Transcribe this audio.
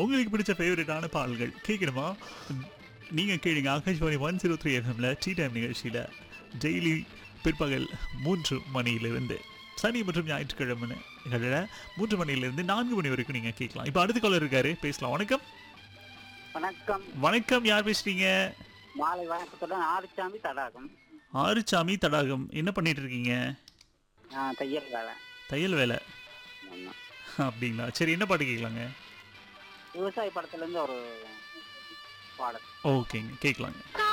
உங்களுக்கு பிடிச்ச ஃபேவரட்டான பாடல்கள் கேட்கணுமா நீங்க கேளுங்க ஆகாஷ்வாணி ஒன் ஜீரோ த்ரீ எஃப்எம்ல டீ டைம் நிகழ்ச்சியில டெய்லி பிற்பகல் மூன்று மணியிலிருந்து சனி மற்றும் ஞாயிற்றுக்கிழமைகளில் மூன்று மணியிலிருந்து நான்கு மணி வரைக்கும் நீங்க கேட்கலாம் இப்போ அடுத்த காலர் இருக்காரு பேசலாம் வணக்கம் வணக்கம் வணக்கம் யார் பேசுறீங்க மாலை வணக்கத்துடன் ஆறுச்சாமி தடாகம் ஆறுச்சாமி தடாகம் என்ன பண்ணிட்டு இருக்கீங்க ஆ, தையல் வேலை தையல் வேலை ஆமா. அப்படிங்களா சரி என்ன பாட்டு கேட்கலாங்க விவசாய படத்துல இருந்து ஒரு பாடல் ஓகேங்க கேட்கலாங்க கா